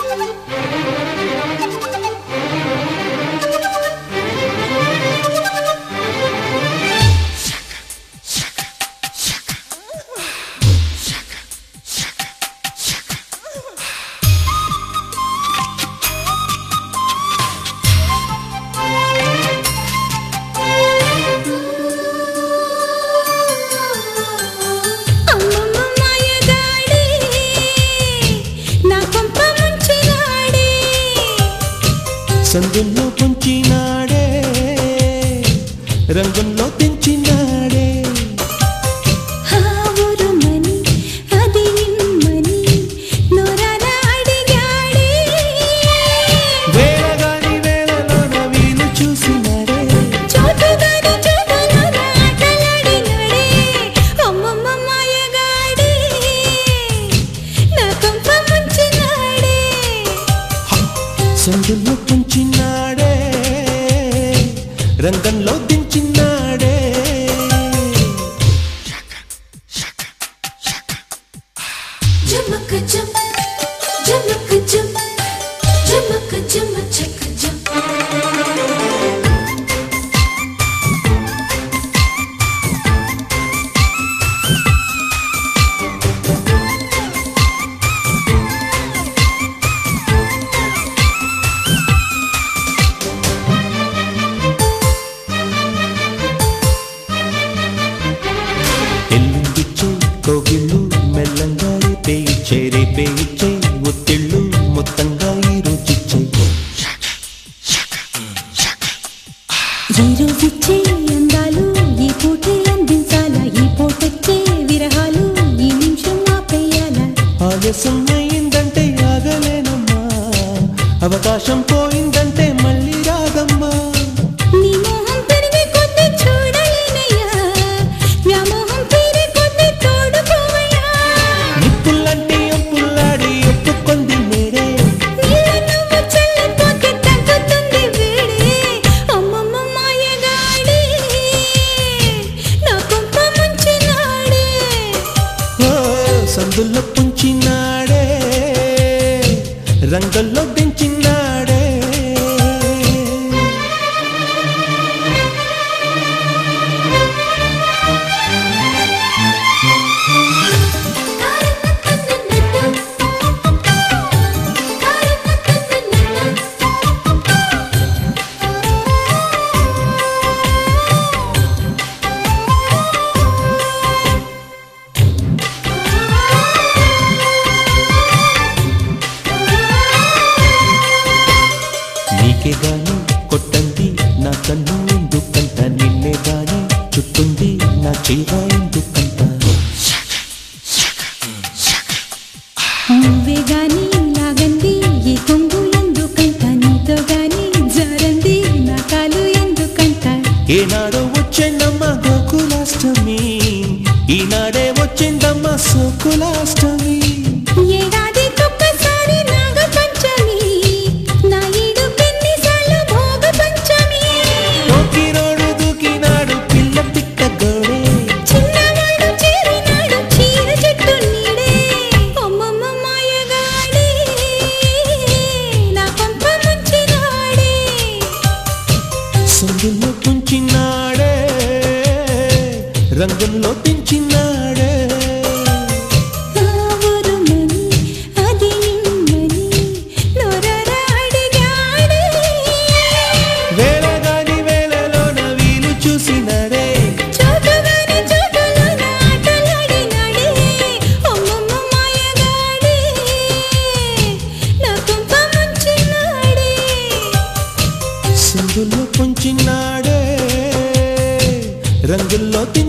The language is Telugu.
అమ్మమ్మ మాయగాడే నా కొంప ముంచినాడే సందుల్లో పుంచినాడే రంగంలో తెంచినాడే ఆ ఊరుమని అది ఇమ్మని నోరాన అడిగాడే వేళగాని వేళలోన వీలు చూసినాడే చోటుగాని చోటులోన ఆటలాడినాడే అమ్మమ్మ మాయగాడే నా కొంప ముంచినాడే సందుల్లో పుంచినాడే రంగంలో దించినాడే జమక జమ జమక జమ జమక జమ చక జమ ఎల్లుండిచ్చే కోగిళ్ళు మెల్లంగా రేపేయిచ్చే రేపేయిచ్చే ఒత్తిళ్ళు మొత్తంగా ఈ రుచిచ్చే ఈ రోజుచ్చే అందాలు ఈ పూటే అందించాలా ఈ పూటొచ్చే విరహాలు ఈ నిమిషం ఆపేయాలా ఆలస్యం అయిందంటే ఆగలేనమ్మా అవకాశం పోయిందంటే మళ్ళీ రాదమ్మా నీ మోహం పెరిగే కొద్దీ చూడలేనయ్యా వ్యామోహం పెరిగే కొద్దీ తోడుకోవయ్యా నిప్పుల్లంటే ఒప్పుల్లాడి ఒప్పుకొంది నేడే నీళ్ళ నువ్వు చల్లిపోతే తగ్గుతుంది వేడే అమ్మమ్మ మాయగాడే నా కొంప ముంచినాడే ఓ సందుల్లో పుంచినాడే రంగంలో దించినాడే నీకే గాని కొట్టంది నా కన్ను ఎందుకంట నిన్నే గాని చుట్టుంది నా చీర ఎందుకంట నువ్వే గాని లాగంది ఈ కొంగు ఎందుకంట నీతో గాని జారంది నా కాలు ఎందుకంట ఏనాడో వచ్చేందమ్మ గోకులాష్టమి ఈనాడే వచ్చిందమ్మ సోకులాష్టమి ఏడాది ఒక్కసారి నాగ పంచమి నా ఈడు పెన్నిసార్లు భోగ పంచమి పోకిరోడు దూకినాడు పిల్ల పిట్ట గోడే చిన్నవాడు చేరినాడు చీర చెట్టు నీడే అమ్మమ్మ మాయగాడే నా పంప ముంచినాడే సందుల్లో పుంచినాడే రంగంలో దించినాడే ఆ ఊరుమని అది ఇమ్మని నోరార అడిగాడే వేళగాని వేళలోన వీలు చూసినాడే చోటుగాని చోటులోన ఆటలాడినాడే అమ్మమ్మ మాయగాడే నా కొంప ముంచినాడే సందుల్లో పుంచినాడే రంగుల్లో